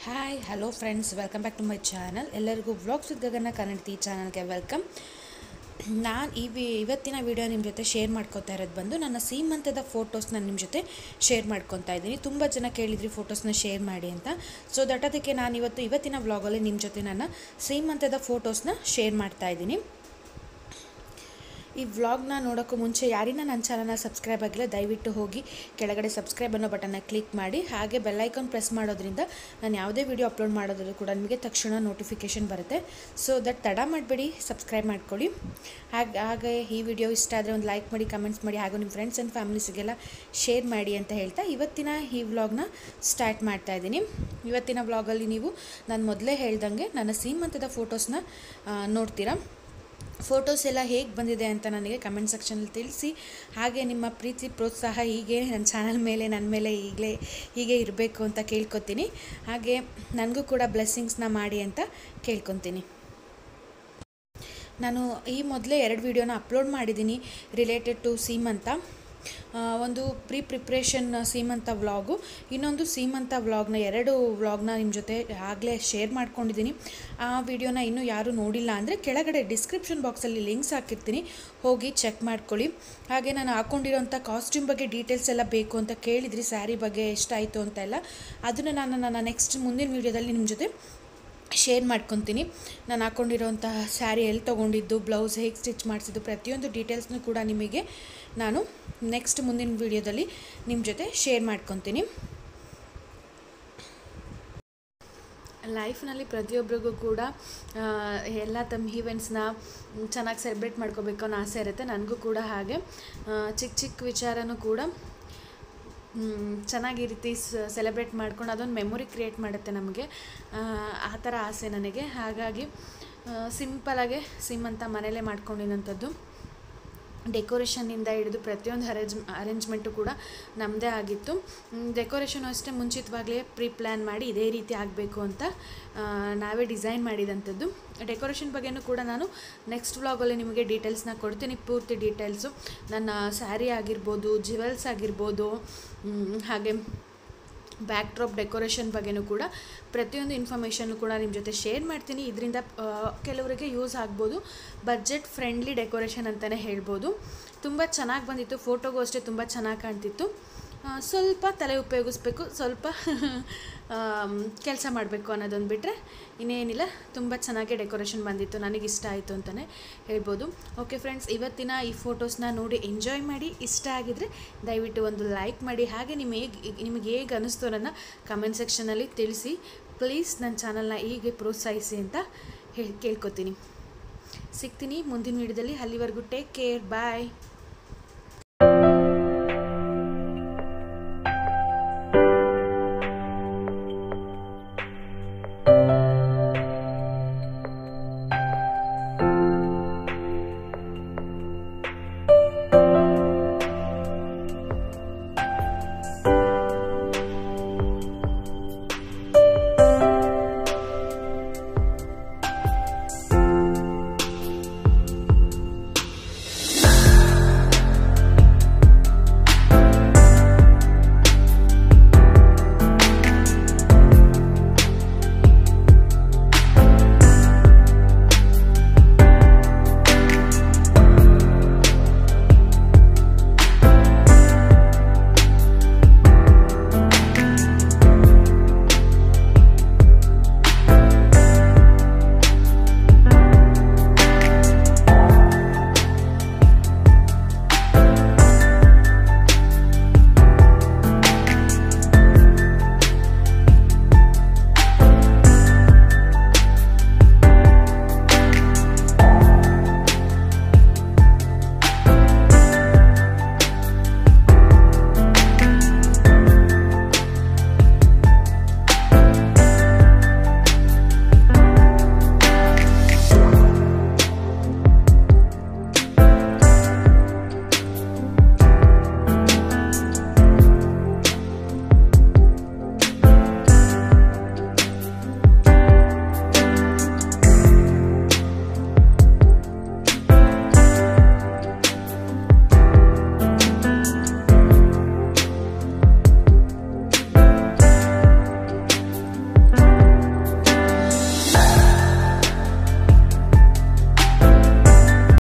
hi hello friends welcome back to my channel ಎಲ್ಲರಿಗೂ vlogs with Gagana Kannadathi ಚಾನಲ್ಗೆ welcome ನಾನು ಈ ವಿ ಇವತ್ತಿನ ವಿಡಿಯೋ ನಿಮ್ಮ ಜೊತೆ ಶೇರ್ ಮಾಡ್ಕೊತಾ ಇರೋದು ಬಂದು ನನ್ನ ಸೀಮಂತದ ಫೋಟೋಸ್ನ ನಿಮ್ಮ ಜೊತೆ ಶೇರ್ ಮಾಡ್ಕೊತಾ ಇದ್ದೀನಿ ತುಂಬ ಜನ ಕೇಳಿದ್ರಿ ಫೋಟೋಸ್ನ ಶೇರ್ ಮಾಡಿ ಅಂತ ಸೊ ದಟ್ ಅದಕ್ಕೆ ನಾನು ಇವತ್ತು ಇವತ್ತಿನ ವ್ಲಾಗಲ್ಲಿ ನಿಮ್ಮ ಜೊತೆ ನನ್ನ ಸೀಮಂತದ ಫೋಟೋಸ್ನ ಶೇರ್ ಮಾಡ್ತಾ ಇದ್ದೀನಿ ಈ ವ್ಲಾಗ್ನ ನೋಡೋಕ್ಕೂ ಮುಂಚೆ ಯಾರಿನ ನನ್ನ ಚಾನಲ್ನ ಸಬ್ಸ್ಕ್ರೈಬ್ ಆಗಿಲ್ಲ ದಯವಿಟ್ಟು ಹೋಗಿ ಕೆಳಗಡೆ ಸಬ್ಸ್ಕ್ರೈಬ್ ಅನ್ನೋ ಬಟನ್ನ ಕ್ಲಿಕ್ ಮಾಡಿ ಹಾಗೆ ಬೆಲ್ಲೈಕಾನ್ ಪ್ರೆಸ್ ಮಾಡೋದ್ರಿಂದ ನಾನು ಯಾವುದೇ ವಿಡಿಯೋ ಅಪ್ಲೋಡ್ ಮಾಡೋದ್ರೂ ಕೂಡ ನಿಮಗೆ ತಕ್ಷಣ ನೋಟಿಫಿಕೇಷನ್ ಬರುತ್ತೆ ಸೊ ದಟ್ ತಡ ಮಾಡಬೇಡಿ ಸಬ್ಸ್ಕ್ರೈಬ್ ಮಾಡ್ಕೊಳ್ಳಿ ಹಾಗೆ ಹಾಗೆ ಈ ವಿಡಿಯೋ ಇಷ್ಟ ಆದರೆ ಒಂದು ಲೈಕ್ ಮಾಡಿ ಕಮೆಂಟ್ಸ್ ಮಾಡಿ ಹಾಗೂ ನಿಮ್ಮ ಫ್ರೆಂಡ್ಸ್ ಆ್ಯಂಡ್ ಫ್ಯಾಮಿಲೀಸಿಗೆಲ್ಲ ಶೇರ್ ಮಾಡಿ ಅಂತ ಹೇಳ್ತಾ ಇವತ್ತಿನ ಈ ವ್ಲಾಗ್ನ ಸ್ಟಾರ್ಟ್ ಮಾಡ್ತಾ ಇದ್ದೀನಿ ಇವತ್ತಿನ ವ್ಲಾಗಲ್ಲಿ ನೀವು ನಾನು ಮೊದಲೇ ಹೇಳ್ದಂಗೆ ನನ್ನ ಸೀಮಂತದ ಫೋಟೋಸ್ನ ನೋಡ್ತೀರಾ ಫೋಟೋಸ್ ಎಲ್ಲ ಹೇಗೆ ಬಂದಿದೆ ಅಂತ ನನಗೆ ಕಮೆಂಟ್ ಸೆಕ್ಷನಲ್ಲಿ ತಿಳಿಸಿ ಹಾಗೆ ನಿಮ್ಮ ಪ್ರೀತಿ ಪ್ರೋತ್ಸಾಹ ಹೀಗೆ ನನ್ನ ಚಾನಲ್ ಮೇಲೆ ನನ್ನ ಮೇಲೆ ಈಗಲೇ ಹೀಗೆ ಇರಬೇಕು ಅಂತ ಕೇಳ್ಕೊತೀನಿ ಹಾಗೆ ನನಗೂ ಕೂಡ ಬ್ಲೆಸ್ಸಿಂಗ್ಸ್ನ ಮಾಡಿ ಅಂತ ಕೇಳ್ಕೊತೀನಿ ನಾನು ಈ ಮೊದಲೇ ಎರಡು ವಿಡಿಯೋನ ಅಪ್ಲೋಡ್ ಮಾಡಿದ್ದೀನಿ ರಿಲೇಟೆಡ್ ಟು ಸೀಮಂತ ಆ, ಒಂದು ಪ್ರೀ ಪ್ರಿಪ್ರೇಷನ್ ಸೀಮಂತ ವ್ಲಾಗು ಇನ್ನೊಂದು ಸೀಮಂತ ವ್ಲಾಗ್ನ ಎರಡು ವ್ಲಾಗ್ನ ನಿಮ್ಮ ಜೊತೆ ಆಗಲೇ ಶೇರ್ ಮಾಡ್ಕೊಂಡಿದ್ದೀನಿ ಆ ವಿಡಿಯೋನ ಇನ್ನೂ ಯಾರೂ ನೋಡಿಲ್ಲ ಅಂದರೆ ಕೆಳಗಡೆ ಡಿಸ್ಕ್ರಿಪ್ಷನ್ ಬಾಕ್ಸಲ್ಲಿ ಲಿಂಕ್ಸ್ ಹಾಕಿರ್ತೀನಿ ಹೋಗಿ ಚೆಕ್ ಮಾಡ್ಕೊಳ್ಳಿ ಹಾಗೆ ನಾನು ಹಾಕ್ಕೊಂಡಿರೋಂಥ ಕಾಸ್ಟ್ಯೂಮ್ ಬಗ್ಗೆ ಡೀಟೇಲ್ಸ್ ಎಲ್ಲ ಬೇಕು ಅಂತ ಕೇಳಿದ್ರಿ ಸ್ಯಾರಿ ಬಗ್ಗೆ ಎಷ್ಟಾಯಿತು ಅಂತ ಎಲ್ಲ ಅದನ್ನು ನಾನು ನನ್ನ ನೆಕ್ಸ್ಟ್ ಮುಂದಿನ ವೀಡಿಯೋದಲ್ಲಿ ನಿಮ್ಮ ಜೊತೆ ಶೇರ್ ಮಾಡ್ಕೊತೀನಿ ನಾನು ಹಾಕ್ಕೊಂಡಿರೋಂತಹ ಸ್ಯಾರಿ ಎಲ್ಲಿ ತೊಗೊಂಡಿದ್ದು ಬ್ಲೌಸ್ ಹೇಗೆ ಸ್ಟಿಚ್ ಮಾಡಿಸಿದ್ದು ಪ್ರತಿಯೊಂದು ಡೀಟೇಲ್ಸ್ನೂ ಕೂಡ ನಿಮಗೆ ನಾನು ನೆಕ್ಸ್ಟ್ ಮುಂದಿನ ವೀಡಿಯೋದಲ್ಲಿ ನಿಮ್ಮ ಜೊತೆ ಶೇರ್ ಮಾಡ್ಕೊತೀನಿ ಲೈಫ್ನಲ್ಲಿ ಪ್ರತಿಯೊಬ್ಬರಿಗೂ ಕೂಡ ಆ, ಎಲ್ಲ ತಮ್ಮ ಈವೆಂಟ್ಸ್ನ ಚೆನ್ನಾಗಿ ಸೆಲೆಬ್ರೇಟ್ ಮಾಡ್ಕೋಬೇಕು ಅನ್ನೋ ಆಸೆ ಇರುತ್ತೆ ನನಗೂ ಕೂಡ ಹಾಗೆ ಆ, ಚಿಕ್ಕ ಚಿಕ್ಕ ವಿಚಾರನೂ ಕೂಡ ಮ್, ಚೆನ್ನಾಗಿ ಈ ರೀತಿ ಸೆಲೆಬ್ರೇಟ್ ಮಾಡ್ಕೊಂಡು ಅದೊಂದು ಮೆಮೊರಿ ಕ್ರಿಯೇಟ್ ಮಾಡುತ್ತೆ ನಮಗೆ ಆ, ಆ ಥರ ಆಸೆ ನನಗೆ ಹಾಗಾಗಿ ಸಿಂಪಲಾಗೆ ಸಿಮ್ ಅಂತ ಮನೇಲೇ ಮಾಡ್ಕೊಂಡಿರೋಂಥದ್ದು ಡೆಕೋರೇಷನ್ನಿಂದ ಹಿಡಿದು ಪ್ರತಿಯೊಂದು ಅರೇಂಜ್ ಅರೇಂಜ್ಮೆಂಟು ಕೂಡ ನಮ್ಮದೇ ಆಗಿತ್ತು ಡೆಕೋರೇಷನು ಅಷ್ಟೇ ಮುಂಚಿತವಾಗಲೇ ಪ್ರೀ ಪ್ಲ್ಯಾನ್ ಮಾಡಿ ಇದೇ ರೀತಿ ಆಗಬೇಕು ಅಂತ ಆ, ನಾವೇ ಡಿಸೈನ್ ಮಾಡಿದಂಥದ್ದು ಡೆಕೋರೇಷನ್ ಬಗ್ಗೆನೂ ಕೂಡ ನಾನು ನೆಕ್ಸ್ಟ್ ವ್ಲಾಗಲ್ಲಿ ನಿಮಗೆ ಡೀಟೇಲ್ಸ್ನ ಕೊಡ್ತೀನಿ ಪೂರ್ತಿ ಡೀಟೇಲ್ಸು ನನ್ನ ಸ್ಯಾರಿ ಆಗಿರ್ಬೋದು ಜ್ಯುವೆಲ್ಸ್ ಆಗಿರ್ಬೋದು ಮ್, ಹಾಗೆ ಬ್ಯಾಕ್ ಡ್ರಾಪ್ ಡೆಕೋರೇಷನ್ ಬಗ್ಗೆನೂ ಕೂಡ ಪ್ರತಿಯೊಂದು ಇನ್ಫಾರ್ಮೇಷನ್ನು ಕೂಡ ನಿಮ್ಮ ಜೊತೆ ಶೇರ್ ಮಾಡ್ತೀನಿ ಇದರಿಂದ ಕೆಲವರಿಗೆ ಯೂಸ್ ಆಗ್ಬೋದು ಬಜೆಟ್ ಫ್ರೆಂಡ್ಲಿ ಡೆಕೋರೇಷನ್ ಅಂತಲೇ ಹೇಳ್ಬೋದು ತುಂಬ ಚೆನ್ನಾಗಿ ಬಂದಿತ್ತು ಫೋಟೋಗೂ ಅಷ್ಟೇ ತುಂಬ ಚೆನ್ನಾಗಿ ಕಾಣ್ತಿತ್ತು ಆ, ಸ್ವಲ್ಪ ತಲೆ ಉಪಯೋಗಿಸ್ಬೇಕು ಸ್ವಲ್ಪ ಕೆಲಸ ಮಾಡಬೇಕು ಅನ್ನೋದೊಂದು ಬಿಟ್ಟರೆ ಇನ್ನೇನಿಲ್ಲ ತುಂಬ ಚೆನ್ನಾಗಿ ಡೆಕೋರೇಷನ್ ಬಂದಿತ್ತು ನನಗೆ ಇಷ್ಟ ಆಯಿತು ಅಂತಲೇ ಹೇಳ್ಬೋದು ಓಕೆ ಫ್ರೆಂಡ್ಸ್ ಇವತ್ತಿನ ಈ ಫೋಟೋಸ್ನ ನೋಡಿ ಎಂಜಾಯ್ ಮಾಡಿ ಇಷ್ಟ ಆಗಿದರೆ ದಯವಿಟ್ಟು ಒಂದು ಲೈಕ್ ಮಾಡಿ ಹಾಗೆ ನಿಮ್ಮ ಹೇಗೆ ನಿಮಗೆ ಹೇಗೆ ಅನ್ನಿಸ್ತು ಅನ್ನೋದನ್ನ ಕಮೆಂಟ್ ಸೆಕ್ಷನಲ್ಲಿ ತಿಳಿಸಿ ಪ್ಲೀಸ್ ನನ್ನ ಚಾನಲ್ನ ಹೀಗೆ ಪ್ರೋತ್ಸಾಹಿಸಿ ಅಂತ ಹೇಳಿ ಕೇಳ್ಕೊತೀನಿ ಸಿಗ್ತೀನಿ ಮುಂದಿನ ವಿಡಿಯೋದಲ್ಲಿ ಅಲ್ಲಿವರೆಗೂ ಟೇಕ್ ಕೇರ್ ಬಾಯ್